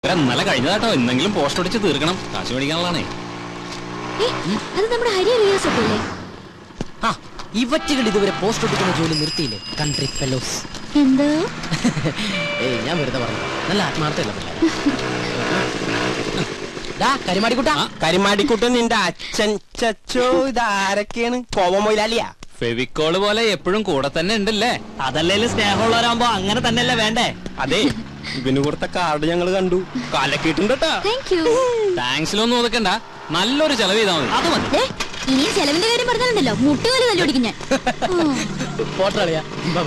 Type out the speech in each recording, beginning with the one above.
ഇന്നലെ കഴിഞ്ഞതാട്ടോ ഇന്നെങ്കിലും പോസ്റ്റ് അടിച്ച് തീർക്കണം കാശ് മേടിക്കാനുള്ളതാണേ ഏ, അത് നമ്മുടെ ഹരി റിയാസ് ഒക്കെ അല്ലേ ആ ഇവറ്റുകൾ ഇതുവരെ പോസ്റ്റ് ഒട്ടിക്കുന്ന ജോലി നിർത്തിയില്ലേ കൺട്രി ഫെലോസ് എന്തോ ഏയ് ഞാൻ വെറുതെ പറഞ്ഞു നല്ല ആത്മാർത്ഥമല്ല പിള്ളേർ കരിമാടിക്കുട്ട കരിമാടിക്കുട്ടൻ നിന്റെ അച്ഛൻ ചച്ചോ ഇതാരൊക്കെയാണ് കോവമൊയിലാലിയാ ഫെവിക്കോള് പോലെ എപ്പോഴും കൂടെ തന്നെ ഉണ്ടല്ലേ അതല്ലേലും സ്നേഹമുള്ളവരാകുമ്പോ അങ്ങനെ തന്നെയല്ലേ വേണ്ടേ അതെ ഇവന് കൊടുത്ത കാർഡ് ഞങ്ങൾ കണ്ടു കാലക്കിട്ടുണ്ട് കേട്ടാ താങ്ക് യു താങ്ക്സിലൊന്നും ഒതുക്കണ്ട നല്ലൊരു ചെലവ് ചെയ്താൽ മതി അത് മതി ദേ, ഇനിയും ചെലവിന്റെ കാര്യം പറഞ്ഞാലുണ്ടല്ലോ മുട്ടുകാല് തല്ലുപിടിക്കും ഞാൻ ഉം. ഫോട്ടോ കളിയാ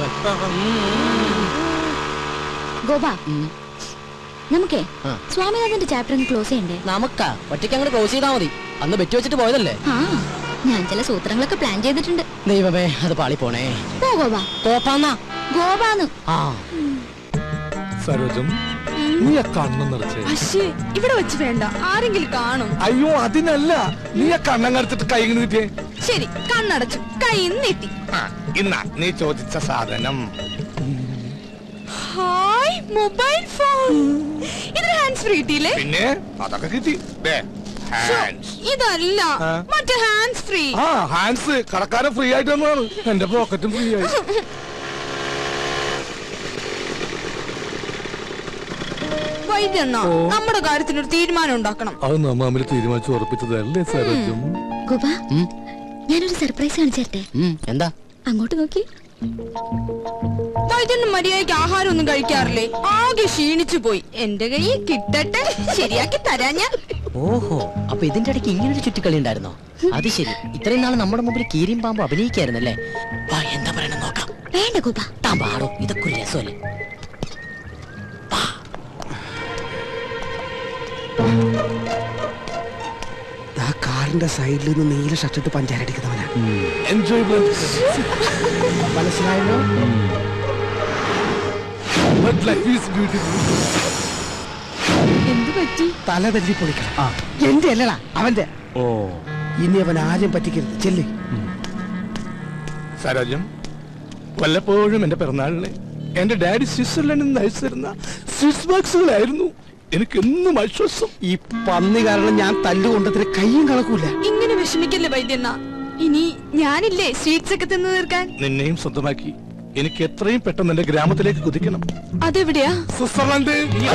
ഗോപ നമുക്കേ ആ. സ്വാമിനാഥന്റെ ചാപ്റ്റർ ഒന്ന് ക്ലോസ് ചെയ്യണ്ടേ നമുക്കാ ഒറ്റയ്ക്ക് അങ്ങോട്ട് ക്ലോസ് ചെയ്താൽ മതി അന്ന് ബെറ്റ് വെച്ചിട്ട് പോയതല്ലേ ആ ഞാൻ ചില സൂത്രങ്ങളൊക്കെ പ്ലാൻ ചെയ്തിട്ടുണ്ട് ദൈവമേ അത് പാളി പോണേ പോ ഗോപ കോപ്പാന്നാ ഗോപാന്ന് ആ സരോജം നീ ആ കണ്ണം നിറച്ചേ അശ്ശേ ഇവിടെ വെച്ച് വേണ്ട ആരെങ്കിലും കാണും അയ്യോ അതിനല്ല നീ ആ കണ്ണം കടച്ചിട്ട് കൈ ഇങ്ങനെ നീട്ടിയേ ശരി കണ്ണടച്ചു കൈ നീട്ടി ആ, ഇന്നാ നീ ചോദിച്ച സാധനം ഹായ് മൊബൈൽ ഫോൺ ഇത് ഹാൻഡ്സ് ഫ്രീ കിട്ടിയില്ലേ പിന്നെ അതൊക്കെ കിട്ടി ദേ, ഹാൻഡ്സ് ഇതല്ല ആ. മറ്റേ ഹാൻഡ്സ് ഫ്രീ ആ ഹാൻഡ്സ് കടക്കാരൻ ഫ്രീ ആയിട്ട് തന്നതാണ് എന്റെ പോക്കറ്റും ഫ്രീ ആയി വൈദ്യണ്ണ നമ്മുടെ കാര്യത്തിന് ഒരു തീരുമാനം ഉണ്ടാക്കണം അത് നമ്മ തമ്മിൽ തീരുമാനിച്ചു ഉറപ്പിച്ചതല്ലേ സരോജം ഗോപ ഉം, ഞാനൊരു സർപ്രൈസ് കാണിച്ചു തരട്ടെ ഉം, എന്താ അങ്ങോട്ട് നോക്കി വൈദ്യണ്ണ മര്യാദയ്ക്ക് ആഹാരം ഒന്നും കഴിക്കാറില്ലേ ആകെ ക്ഷീണിച്ചു പോയി എന്റെ കയ്യിൽ കിട്ടട്ടെ ശരിയാക്കി തരാ ഞാൻ ഓഹോ അപ്പൊ ഇതിന്റെ ഇടയ്ക്ക് ഇങ്ങനെ ഒരു ചുറ്റിക്കളി ഉണ്ടായിരുന്നോ അത് ശരി ഇത്രയും നാൾ നമ്മുടെ മുമ്പിൽ കീരിയും പാമ്പും അഭിനയിക്കായിരുന്നല്ലേ വാ എന്താ പറയണെന്ന് നോക്കാം വേണ്ട ഗോപ താൻ പാടോ ഇതൊക്കെ ഒരു രസമല്ലേ ആ കാറിന്റെ സൈഡിൽ നിന്ന് നീല ഷർട്ടിട്ട് പഞ്ചാരടിക്കുന്നവനാ എൻജോയ് മനസ്സിലായല്ലോ ബട്ട് ലൈഫ് ഈസ് ബ്യൂട്ടിഫുൾ എന്ത് പറ്റി തല തല്ലി പൊളിക്കണം എന്റെ അല്ലടാ അവന്റെ ഓ ഇനി അവൻ ആരും പറ്റിക്കരുത് ചെല്ല് സരോജം വല്ലപ്പോഴും എന്റെ പിറന്നാളിന് എന്റെ ഡാഡി സ്വിറ്റ്സർലൻഡിൽ നിന്ന് അയച്ചു തരുന്ന സ്വിസ് ബോക്സുകളായിരുന്നു എനിക്ക് എന്നും ആശ്വാസം ഈ പന്നി കാരണം ഞാൻ തല്ലുകൊണ്ടതിന് കയ്യും കണക്കൂല ഇങ്ങനെ വിഷമിക്കല്ലേ വൈദ്യണ്ണ ഇനി ഞാനില്ലേ സ്വീറ്റ്സ് ഒക്കെ തിന്നു തീർക്കാൻ നിന്നെയും സ്വന്തമാക്കി എനിക്ക് എത്രയും പെട്ടെന്ന് എന്റെ ഗ്രാമത്തിലേക്ക് കുതിക്കണം അതെവിടെയാ സ്വിറ്റ്സർലൻഡ്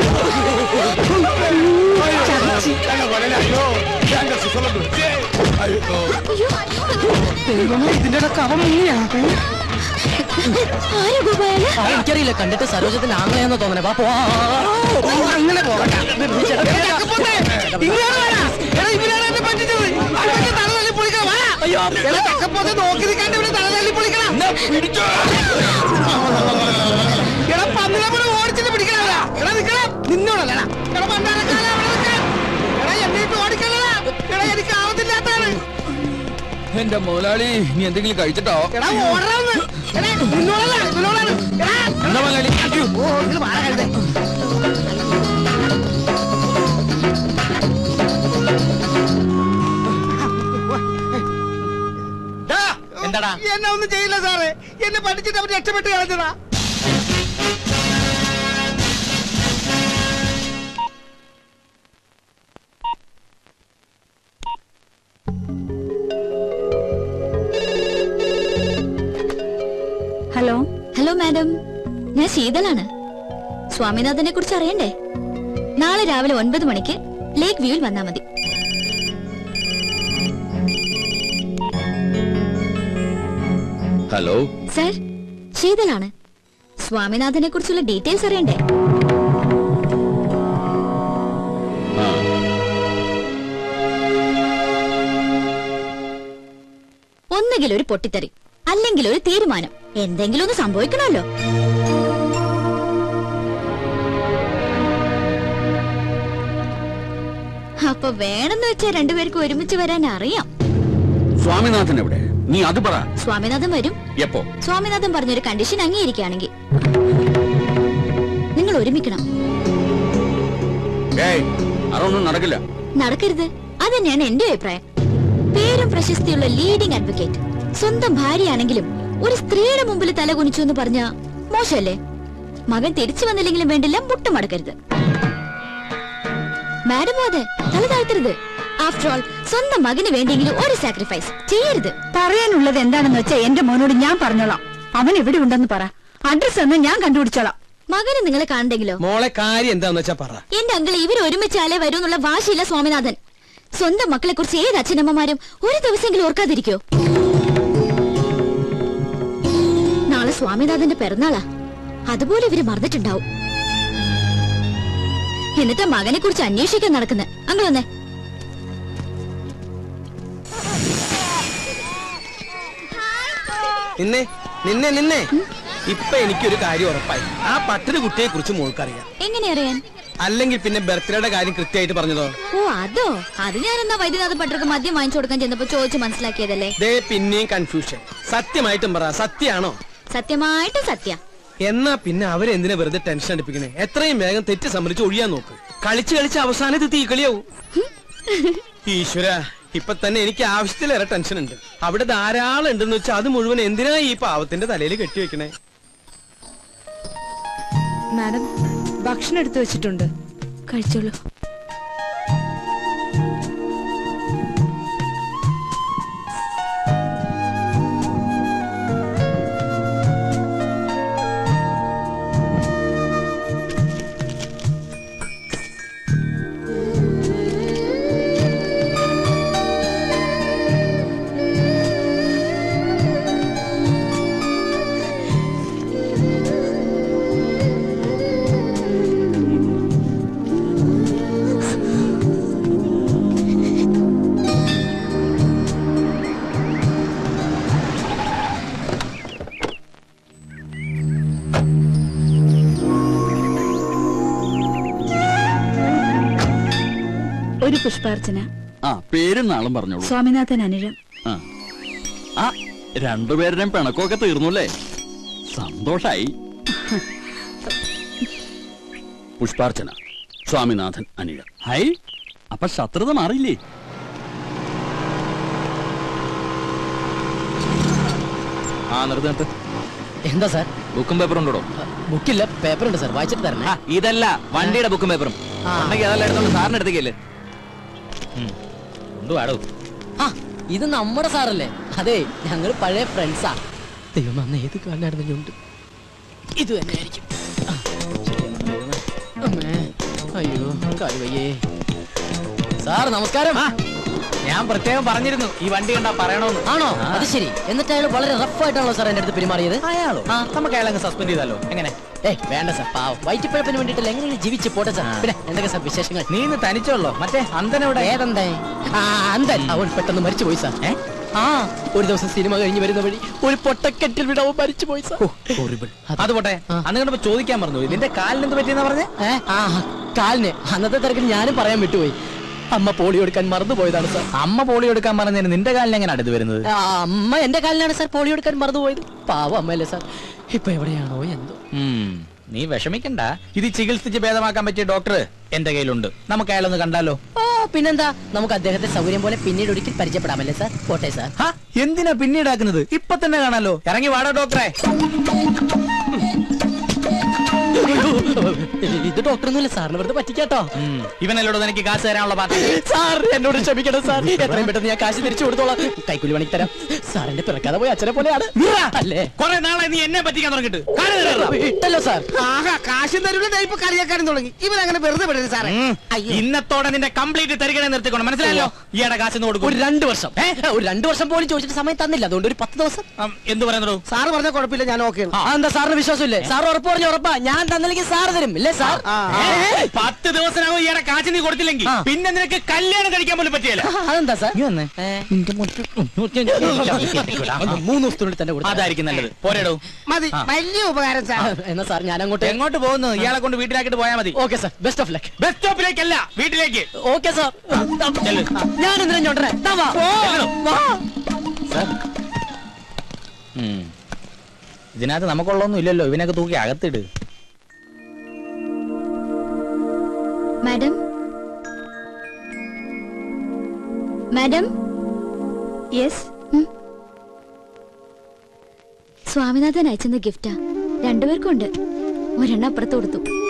ദൈവമേ ഇതിന്റെ ഇടക്ക് അവൻ മുങ്ങിയാ ആരാ ഗോപ അയാള്? ആ, എനിക്കറിയില്ല കണ്ടിട്ട് സരോജത്തിന്റെ ആംഗ്ലയാന്ന് തോന്നണേ വാ പോ അങ്ങനെ പോകട്ടെ നോക്കി നിൽക്കാണ്ട് ഇവിടെ തല തല്ലി പൊളിക്കണം എടാ പന്നിനെ പോലെ ഓടിച്ചിട്ട് പിടിക്കണല്ല എടാ നിക്കണം നിന്നോടല്ലടാ എടാ പണ്ടാരക്കാല അവിടെ നിൽക്കാൻ എടാ എന്നിട്ട് ഓടിക്കല്ലടാ എടാ എനിക്ക് ആവത്തില്ലാത്താണ് എന്റെ മുതലാളി നീ എന്തെങ്കിലും കഴിച്ചിട്ടോ എടാ ഓടണമെന്ന് എടാ നിന്നോടല്ല നിന്നോടാണ് എടാ എന്താ മുതലാളി ഓ ഇത് വാഴ കഴുതേ എന്താടാ എന്നെ ഒന്നും ചെയ്യില്ല സാറേ എന്നെ പഠിച്ചിട്ട് അവർ രക്ഷപ്പെട്ട് കളഞ്ഞതാ ഹലോ ഹലോ മാഡം ഞാൻ ശീതളാണ് സ്വാമിനാഥനെ കുറിച്ച് അറിയണ്ടേ നാളെ രാവിലെ ഒൻപത് മണിക്ക് ലേക്ക് വ്യൂവിൽ വന്നാ മതി ഹലോ സർ ശീതളാണ് സ്വാമിനാഥനെ കുറിച്ചുള്ള ഡീറ്റെയിൽസ് അറിയണ്ടേ ആ ഒന്നുകിൽ ഒരു പൊട്ടിത്തെറി അല്ലെങ്കിൽ ഒരു തീരുമാനം എന്തെങ്കിലും ഒന്ന് സംഭവിക്കണമല്ലോ അപ്പൊ വേണമെന്ന് വെച്ചാൽ രണ്ടുപേർക്കും ഒരുമിച്ച് വരാൻ അറിയാം സ്വാമിനാഥൻ എവിടെ നീ അത് പറ സ്വാമിനാഥൻ വരും എപ്പോ സ്വാമിനാഥൻ പറഞ്ഞൊരു കണ്ടീഷൻ അംഗീകരിക്കുകയാണെങ്കിൽ നിങ്ങൾ ഒരുമിക്കണം ഏയ് അതൊന്നും നടക്കില്ല നടക്കരുത് അത് തന്നെയാണ് എന്റെ അഭിപ്രായം പേരും പ്രശസ്തിയുള്ള ലീഡിംഗ് അഡ്വക്കേറ്റ് സ്വന്തം ഭാര്യയാണെങ്കിലും ഒരു സ്ത്രീയുടെ മുമ്പിൽ തല കുനിച്ചു എന്ന് പറഞ്ഞ മോശമല്ലേ മകൻ തിരിച്ചു വന്നില്ലെങ്കിലും വേണ്ടില്ല മുട്ടുമടക്കരുത് മാഡം അതെ തല താഴ്ത്തരുത് ആഫ്റ്റർ ഓൾ സ്വന്തം മകന് വേണ്ടിയെങ്കിലും ഒരു സാക്രിഫൈസ് ചെയ്യരുത് പറയാനുള്ളത് എന്താണെന്ന് വെച്ചാ എന്റെ മോനോട് ഞാൻ പറഞ്ഞോളാം അവൻ എവിടെ ഉണ്ടെന്ന് പറ അഡ്രസ് എന്ന് ഞാൻ കണ്ടുപിടിച്ചോളാം മകന് നിങ്ങളെ കാണണ്ടെങ്കിലോ മോളെ കാര്യം എന്താന്ന് വെച്ചാ പറ എന്റെ അങ്കിൾ ഇവർ ഒരുമിച്ചാലേ വരൂ എന്നുള്ള വാശിയില്ല സ്വാമിനാഥൻ സ്വന്തം മക്കളെ കുറിച്ച് ഏത് അച്ഛനമ്മമാരും ഒരു ദിവസമെങ്കിലും ഓർക്കാതിരിക്കോ നാളെ സ്വാമിനാഥന്റെ പിറന്നാളാ അതുപോലെ ഇവര് മറന്നിട്ടുണ്ടാവും എന്നിട്ട് മകനെ കുറിച്ച് അന്വേഷിക്കാൻ നടക്കുന്നത് അങ്കിൾ വന്നേ നിന്നെ നിന്നെ നിന്നെ ഇപ്പൊ എനിക്കൊരു കാര്യം ഉറപ്പായി ആ പട്ടൊരു കുട്ടിയെ കുറിച്ച് മോൾക്കറിയാം എങ്ങനെ അറിയാൻ അല്ലെങ്കിൽ പിന്നെ ബർത്ത്ഡേയുടെ കാര്യം കൃത്യമായിട്ട് പറഞ്ഞതോ ഓ അതോ അത് ഞാൻ എന്നാ വൈദ്യനാഥ പട്ടർക്ക് മദ്യം വാങ്ങിച്ചു കൊടുക്കാൻ ചെന്നപ്പോ ചോദിച്ചു മനസ്സിലാക്കിയതല്ലേ ദേ പിന്നെയും കൺഫ്യൂഷൻ സത്യമായിട്ടും പറ സത്യാണോ സത്യമായിട്ട് സത്യ എന്നാ പിന്നെ അവരെന്തിനാ വെറുതെ ടെൻഷൻ അടുപ്പിക്കണേ എത്രയും വേഗം തെറ്റ് സമ്മതിച്ച് ഒഴിയാൻ നോക്ക് കളിച്ച് കളിച്ച് അവസാനം ഇത് തീക്കളിയാവും ഈശ്വര ഇപ്പൊ തന്നെ എനിക്ക് ആവശ്യത്തിലേറെ ടെൻഷൻ ഉണ്ട് അവിടെ ധാരാളം ഉണ്ടെന്ന് വെച്ചാൽ അത് മുഴുവൻ എന്തിനാ ഈ പാവത്തിന്റെ തലയിൽ കെട്ടിവെക്കണേ മാഡം ഭക്ഷണം എടുത്തു വെച്ചിട്ടുണ്ട് കഴിച്ചോളൂ ഒരു പുഷ്പാർച്ചന ആ പേരും നാളും പറഞ്ഞോളൂ സ്വാമിനാഥൻ അനുരം ആ ആ രണ്ടുപേരുടെയും പിണക്കമൊക്കെ തീർന്നുല്ലേ സന്തോഷായി പുഷ്പാർച്ചന സ്വാമിനാഥൻ അനിഴ ഹൈ അപ്പൊ ശത്രുത മാറിയില്ലേ ആ നിർത്തി നിർത്ത് എന്താ സാർ ബുക്കും പേപ്പറും ഉണ്ടോ ബുക്കില്ല പേപ്പർ ഉണ്ട് സാർ വായിച്ചിട്ട് തരണേ ഇതല്ല വണ്ടിയുടെ ബുക്കും പേപ്പറും ആ. ഉണ്ടെങ്കിൽ അതെല്ലാം എടുത്തോണ്ട് സാറിന് എടുത്തേക്കല്ലേ കൊണ്ടുവാടോ ആ ഇത് നമ്മുടെ സാറല്ലേ അതെ ഞങ്ങൾ പഴയ ഫ്രണ്ട്സാ ദൈവം അന്ന് ഏത് കാലിനായിരുന്നു ഞുണ്ട് ഇത് തന്നെ ആയിരിക്കും ആ, ശരിയാണ്. അമ്മേ, അയ്യോ കാല് വയ്യേ സാർ നമസ്കാരം ഞാൻ പ്രത്യേകം പറഞ്ഞിരുന്നു ഈ വണ്ടി കണ്ടാ പറയണോന്ന് ആണോ അത് ശരി എന്നിട്ട് അയാൾ വളരെ റഫ് ആയിട്ടാണല്ലോ സാർ എന്റെ അടുത്ത് പെരുമാറിയത് അയാളോ ആ നമുക്ക് അയാളങ്ങ് സസ്പെൻഡ് ചെയ്താലോ എങ്ങനെ ഏയ് വേണ്ട സാർ പാവം വയറ്റിപ്പഴപ്പിന് വേണ്ടിയിട്ട് എങ്ങനെയും ജീവിച്ച് പോട്ടെ സാർ പിന്നെ എന്തൊക്കെ സാർ വിശേഷങ്ങൾ നീ ഇന്ന് തനിച്ചുള്ളോ മറ്റേ അന്തനെവിടെ ഏതെന്തേ ആ അന്തൻ അവൻ പെട്ടെന്ന് മരിച്ചു പോയി സാർ ഏ? ആ ഒരു ദിവസം സിനിമ കഴിഞ്ഞ് വരുന്ന വഴി ഒരു പൊട്ടക്കെട്ടിൽ വിടവ് മരിച്ചു പോയി സാർ അത് പോട്ടെ ആ. അന്ന് കണ്ടപ്പോ ചോദിക്കാൻ പറഞ്ഞു ഇതിന്റെ കാലിന് എന്ത് പറ്റിയെന്നാ പറഞ്ഞേ ഏ? ആ കാലിന് അന്നത്തെ തിരക്കിൽ ഞാനും പറയാൻ വിട്ടുപോയി അമ്മ പോളി എടുക്കാൻ മറന്നുപോയതാണ് സാർ അമ്മ പോളി എടുക്കാൻ പറഞ്ഞതിന് നിന്റെ കാലിന് എങ്ങനെ അടുത്ത് വരുന്നത് ആ, അമ്മ എന്റെ കാലിനാണ് സാർ പോളി എടുക്കാൻ മറന്നുപോയത് പാവം അമ്മയല്ലേ സാർ ഇപ്പൊ എവിടെയാണോ എന്തോ ഉം, നീ വിഷമിക്കണ്ട ഇത് ചികിത്സിച്ച് ഭേദമാക്കാൻ പറ്റിയ ഡോക്ടർ എന്റെ കയ്യിലുണ്ട് നമുക്ക് അയാളൊന്ന് കണ്ടാലോ ഓ പിന്നെന്താ നമുക്ക് അദ്ദേഹത്തെ സൗകര്യം പോലെ പിന്നീട് ഒരിക്കൽ പരിചയപ്പെടാമല്ലേ സാർ പോട്ടെ സാർ ഹാ, എന്തിനാ പിന്നീടാക്കുന്നത് ഇപ്പൊ തന്നെ കാണാലോ ഇറങ്ങി വാടാ ഡോക്ടറെ ഇത് ഡോക്ടറൊന്നുമില്ല സാറിന് വെറുതെ പറ്റിക്കാട്ടോ ഉം, ഇവനല്ലോട് എനിക്ക് കാശ് തരാനുള്ള പാർട്ടി സാർ എന്നോട് ക്ഷമിക്കണം സാർ എത്രയും പെട്ടെന്ന് ഞാൻ കാശ് തിരിച്ചു കൊടുത്തോളാം കൈക്കൂലി പണിക്ക് തരാം സാർ എന്റെ പിറക്കാതെ പോയി അച്ഛനെ പോലെയാണ് അല്ലേ കൊറേ നാളെ നീ എന്നെ പറ്റിക്കാൻ തുടങ്ങിട്ട് കാല് തരാടാ. ഇട്ടല്ലോ സാർ ആഹാ കാശും തരൂല ദേ ഇപ്പൊ കളിയാക്കാനും തുടങ്ങി ഇവൻ അങ്ങനെ വെറുതെ വിടരുത് സാറേ ഉം, ഇന്നത്തോടെ നിന്റെ കംപ്ലീറ്റ് തരികണേ നിർത്തിക്കൊണ്ട് മനസ്സിലായല്ലോ ഈയുടെ കാശ് ഒന്ന് കൊടുക്കും ഒരു രണ്ട് വർഷം ഏ, ഒരു രണ്ട് വർഷം പോലും ചോദിച്ചിട്ട് സമയം തന്നില്ല അതുകൊണ്ട് ഒരു പത്ത് ദിവസം ഉം, എന്ത് പറയുന്നു സാറ് പറഞ്ഞ കുഴപ്പമില്ല ഞാൻ ഓക്കെ ആ എന്താ സാറിന് വിശ്വാസമില്ലേ സാർ ഉറപ്പ് പറഞ്ഞു ഉറപ്പാ ഞാൻ തന്നില്ലെങ്കിൽ സാർ തരും ഇല്ലേ സാർ ആ. ഏ, പത്ത് ദിവസത്തിനകം ഈയുടെ കാശ് നീ കൊടുത്തില്ലെങ്കിൽ ആ. പിന്നെ നിനക്ക് കല്യാണം കഴിക്കാൻ പോലും പറ്റിയല്ല അതെന്താ സാർ നീ വന്നേ ഏ, ആ, മൂന്ന് ദിവസത്തിനുള്ളിൽ തന്നെ കൊടുത്താൽ അതായിരിക്കും നല്ലത് പോരേടോ മതി വലിയ ഉപകാരം ആ, സാർ എന്നാ സാർ ഞാൻ അങ്ങോട്ട് എങ്ങോട്ട് പോകുന്നു ഇയാളെ കൊണ്ട് വീട്ടിലാക്കിട്ട് പോയാൽ മതി okay sir best of luck bus സ്റ്റോപ്പിലേക്കല്ല വീട്ടിലേക്ക് ഓക്കെ സാർ ചെല്ല്. ഞാൻ എന്തിനാ ചോട്ടനെ ചെല്ലണം. സാർ. ഉം. ഇതിനകത്ത് നമുക്കുള്ളൊന്നും ഇല്ലല്ലോ ഇവനൊക്കെ തൂക്കി അകത്തിട് മാഡം മാഡം യെസ് സ്വാമിനാഥൻ അയച്ചെന്ന ഗിഫ്റ്റാ രണ്ടുപേർക്കും ഉണ്ട് ഒരെണ്ണം അപ്പുറത്ത് കൊടുത്തു